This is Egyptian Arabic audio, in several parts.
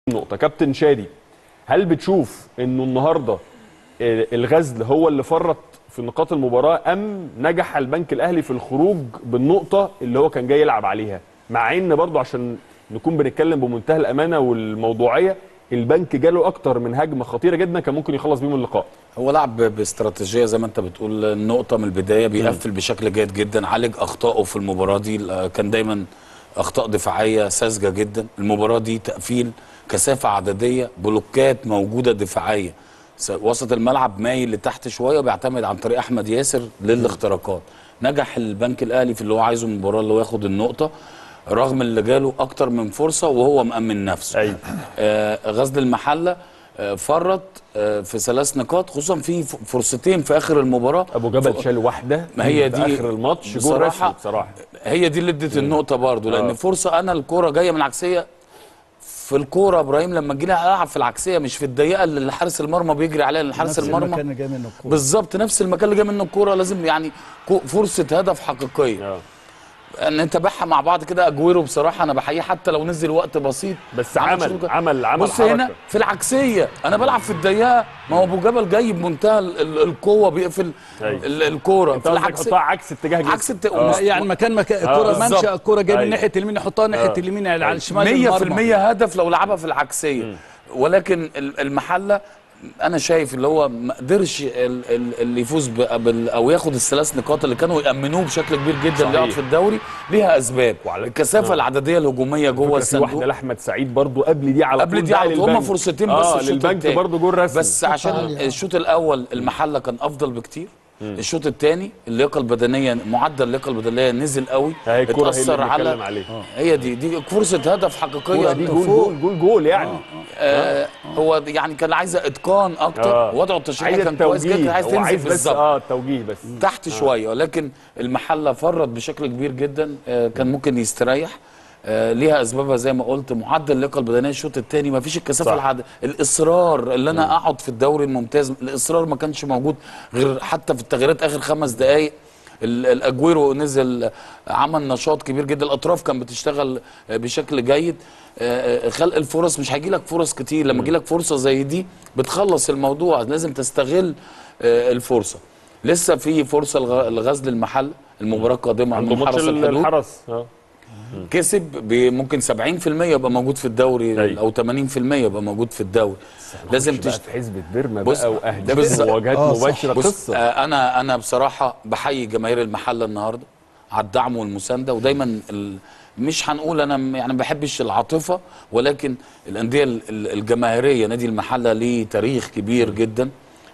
نقطة كابتن شادي هل بتشوف انه النهارده آه، الغزل هو اللي فرط في نقاط المباراة ام نجح البنك الاهلي في الخروج بالنقطة اللي هو كان جاي يلعب عليها مع ان برضو عشان نكون بنتكلم بمنتهى الامانة والموضوعية البنك جاله اكتر من هجمة خطيرة جدا كان ممكن يخلص بيهم اللقاء هو لعب باستراتيجيه زي ما انت بتقول النقطه من البدايه بيقفل بشكل جيد جدا عالج اخطائه في المباراه دي آه، كان دايما اخطاء دفاعيه ساذجه جدا المباراه دي تقفيل كثافه عدديه بلوكات موجوده دفاعيه س- وسط الملعب مايل لتحت شويه بيعتمد عن طريق احمد ياسر للاختراقات نجح البنك الاهلي في اللي هو عايزه من المباراه اللي هو ياخد النقطه رغم اللي جاله اكتر من فرصه وهو مأمن نفسه أيوة. آه غزل المحله آه فرط آه في ثلاث نقاط خصوصا في ف- فرصتين في اخر المباراه ابو جبل شال واحدة ما هي في دي اخر الماتش جول بصراحة رسمي بصراحة هي دي اللي ادت النقطه برضو لان آه. فرصه انا الكوره جايه من العكسيه في الكوره يا ابراهيم لما تجي لها العب في العكسيه مش في الضيقه اللي حارس المرمى بيجري عليها لان حارس نفس المرمى المكان اللي جاي منه الكورة. بالظبط نفس المكان اللي جاي منه الكوره لازم يعني كو- فرصه هدف حقيقيه آه. ان انت بحها مع بعض كده اجويرو بصراحه انا بحييه حتى لو نزل وقت بسيط بس عمل عمل شغل- عمل عمل بص هنا حركة. في العكسيه انا بلعب في الضيقه ما هو ابو جبل جاي بمنتهى ال- ال- القوه بيقفل أيوة. ال- الكوره انت في قصدك العكسيه حطها عكس اتجاه جسمك. عكس الت... آه. يعني مكان مكان الكرة بالظبط. منشأ الكرة جايه أيوة. من ناحية اليمين يحطها ناحية آه. اليمين على الشمال 100% المرمى. هدف لو لعبها في العكسيه ولكن ال- المحله انا شايف اللي هو ما قدرش ال- ال- اللي يفوز ب- بال- او ياخد الثلاث نقاط اللي كانوا يامنوه بشكل كبير جدا اللي يقعد صحيح. في الدوري ليها اسباب وعلى- الكثافه آه. العدديه الهجوميه جوه فكرة في واحده الصندوق لاحمد سعيد برضو قبل دي على قبل طول دي بقى على طول هما للبنك. فرصتين بس اه الشوط للبنك التاني. برضو جول رسمي بس عشان الشوط الاول المحله كان افضل بكتير الشوط الثاني اللياقه البدنيه معدل اللياقه البدنيه نزل قوي هي الكرة هي اللي اتاثر بنتكلم على عليه. هي دي دي فرصه هدف حقيقيه الكرة دي جول فوق. جول جول جول يعني آه هو يعني كان عايزه اتقان اكتر آه. وضعه التشريحي عايز كان كويس التوجيه جدا عايز هو تنزل عايز بس بالظبط اه التوجيه بس تحت شويه ولكن المحله فرط بشكل كبير جدا آه كان ممكن يستريح آه ليها اسبابها زي ما قلت معدل اللياقه البدنيه الشوط الثاني ما فيش الكثافه صح. العاديه الاصرار اللي انا اقعد في الدوري الممتاز الاصرار ما كانش موجود غير حتى في التغييرات اخر خمس دقائق ال- الاجويرو نزل عمل نشاط كبير جدا الاطراف كان بتشتغل آه، بشكل جيد آه، آه، خلق الفرص مش هيجي لك فرص كتير لما يجي لك فرصه زي دي بتخلص الموضوع لازم تستغل آه، الفرصه لسه في فرصه لغ- لغزل المحل المباراه القادمه عنده من ماتش حرس الحدود الحرس اه كسب ب- ممكن 70% يبقى موجود في الدوري أيوة. او 80% يبقى موجود في الدوري لازم بقى تشت... في حزبة بيرما بص- بقى واهداف بص- ومواجهات آه، صح. مباشره بص قصه آه انا انا بصراحه بحيي جماهير المحله النهارده على الدعم والمسانده ودايما ال... مش هنقول انا م- يعني ما بحبش العاطفه ولكن الانديه ال- ال- الجماهيريه نادي المحله ليه تاريخ كبير جدا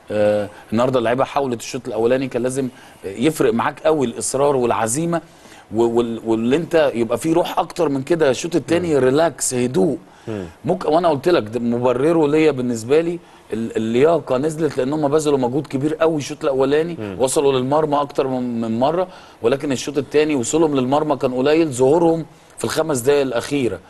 آه النهارده اللعيبه حاولت الشوط الاولاني كان لازم يفرق معاك قوي الاصرار والعزيمه و- وال- واللي انت يبقى فيه روح اكتر من كده الشوط الثاني ريلاكس هدوء ممكن وانا قلت لك ده مبرره ليا بالنسبه لي ال- اللياقه نزلت لان هم بذلوا مجهود كبير قوي الشوط الاولاني وصلوا للمرمى اكتر من من مره ولكن الشوط الثاني وصولهم للمرمى كان قليل ظهورهم في الخمس دقائق الاخيره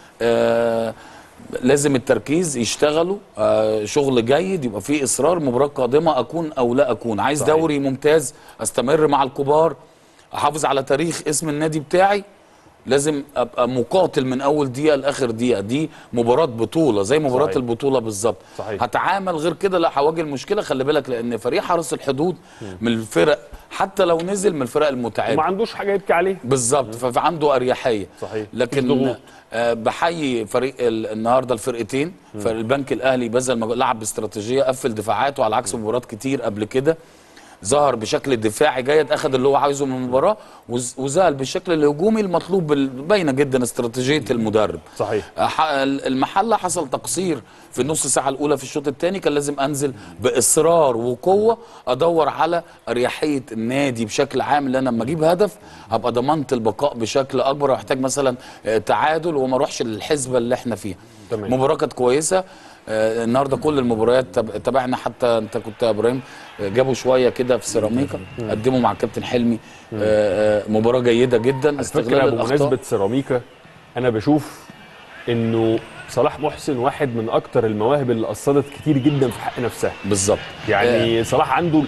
آه لازم التركيز يشتغلوا آه شغل جيد يبقى فيه اصرار مباراه قادمه اكون او لا اكون عايز صحيح. دوري ممتاز استمر مع الكبار احافظ على تاريخ اسم النادي بتاعي لازم ابقى مقاتل من اول دقيقه لاخر دقيقه دي مباراه بطوله زي مباراه صحيح. البطوله بالظبط صحيح. هتعامل غير كده لا هواجه المشكله خلي بالك لان فريق حرس الحدود من الفرق حتى لو نزل من الفرق المتعبه وما عندوش حاجه يبكي عليها بالظبط فعنده اريحيه صحيح. مفيش لكن ضغوط. آه بحيي فريق ال- النهارده الفرقتين فالبنك الاهلي بذل مجهود- لعب باستراتيجيه قفل دفاعاته على عكس مباريات كتير قبل كده ظهر بشكل دفاعي جيد اخذ اللي هو عايزه من المباراه وز- وزال بالشكل الهجومي المطلوب بال- باينه جدا استراتيجيه المدرب صحيح. آه، ح- المحله حصل تقصير في النص ساعه الاولى في الشوط الثاني كان لازم انزل باصرار وقوه ادور على اريحيه النادي بشكل عام لان لما اجيب هدف هبقى ضمنت البقاء بشكل اكبر واحتاج مثلا آه، تعادل وما اروحش للحسبه اللي احنا فيها تمام. مباراه كانت كويسه آه، النهارده كل المباريات تب- تابعنا حتى انت كنت يا ابراهيم آه، جابوا شويه كده في سيراميكا قدموا مع الكابتن حلمي آه، آه، مباراه جيده جدا فكرة استغلال بمناسبة الاخطاء سيراميكا أنا بشوف إنه صلاح محسن واحد من أكتر المواهب اللي أثرت كتير جدا في حق نفسها بالظبط يعني صلاح عنده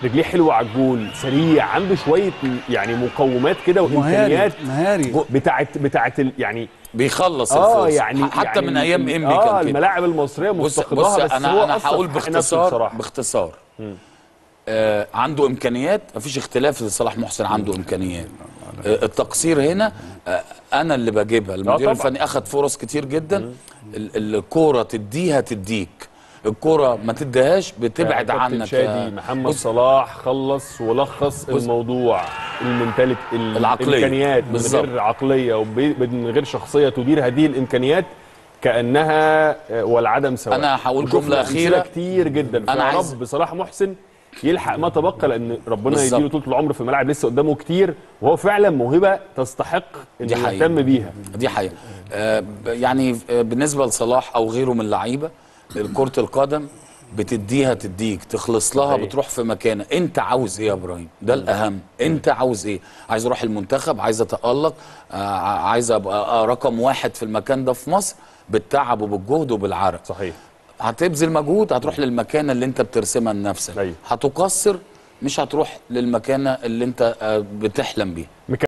رجليه حلوه على الجول سريع عنده شويه يعني مقومات كده مهاري وامكانيات مهاري بتاعت بتاعت ال- يعني بيخلص اه الفرصه يعني حتى يعني من ايام ال- امي اه كان كده الملاعب المصريه بص مفتقداها بص بس هو انا انا أثر هقول في حق نفسه باختصار بصراحه باختصار آه عنده امكانيات مفيش اختلاف لصلاح محسن عنده امكانيات آه التقصير هنا آه انا اللي بجيبها المدير طبعا. الفني اخذ فرص كتير جدا ال- الكوره تديها تديك الكوره ما تديهاش بتبعد كابتن عنك شادي يا- محمد بص، صلاح خلص ولخص الموضوع المنتاليت العقلية. الامكانيات من بالظبط. غير عقليه ومن غير شخصيه تدير هذه الامكانيات كانها آه، والعدم سواء أنا هقول وشفنا جملة أمثلة أخيرة. كتير جدا أنا فيا عايز- رب صلاح محسن يلحق ما تبقى لان ربنا بالظبط. يديله طول العمر في الملاعب لسه قدامه كتير وهو فعلا موهبه تستحق دي انه حقيقة. يهتم بيها دي حقيقة آه ب- يعني آه، بالنسبة لصلاح أو غيره من اللعيبة كرة القدم بتديها تديك تخلص لها صحيح. بتروح في مكانها انت عاوز ايه يا ابراهيم ده الاهم انت عاوز ايه عايز اروح المنتخب عايز اتالق آه ع- عايز ابقى آه، رقم واحد في المكان ده في مصر بالتعب وبالجهد وبالعرق صحيح هتبذل مجهود هتروح للمكانه اللي انت بترسمها لنفسك أيوة. هتقصر مش هتروح للمكانه اللي انت آه، بتحلم بيها